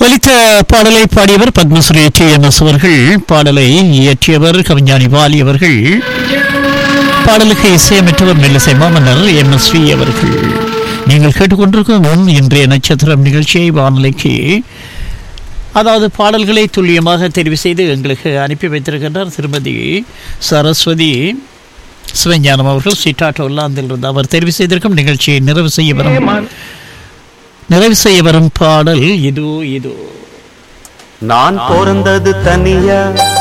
ஒலித்த பாடலை பாடியவர் பத்மஸ்ரீ டி என் எஸ் அவர்கள் பாடலை இயற்றியவர் கவிஞானி வாலி அவர்கள் பாடலுக்கு இசையமைத்தவர் மெல்லிசை மாமன்னர் எம் எஸ் ஸ்ரீ அவர்கள் நீங்கள் கேட்டுக்கொண்டிருக்கும் இன்றைய நட்சத்திரம் நிகழ்ச்சியை வானொலிக்கு அதாவது பாடல்களை துல்லியமாக தெரிவு செய்து எங்களுக்கு அனுப்பி வைத்திருக்கின்றார் திருமதி சரஸ்வதி சிவஞானம் அவர்கள் சிட்டாட்டோ இருந்து அவர் தெரிவு செய்திருக்கும் நிகழ்ச்சியை நிறைவு செய்ய வரும் நிறைவு செய்ய வரும் பாடல் இதோ இதோ நான் பிறந்தது தனியா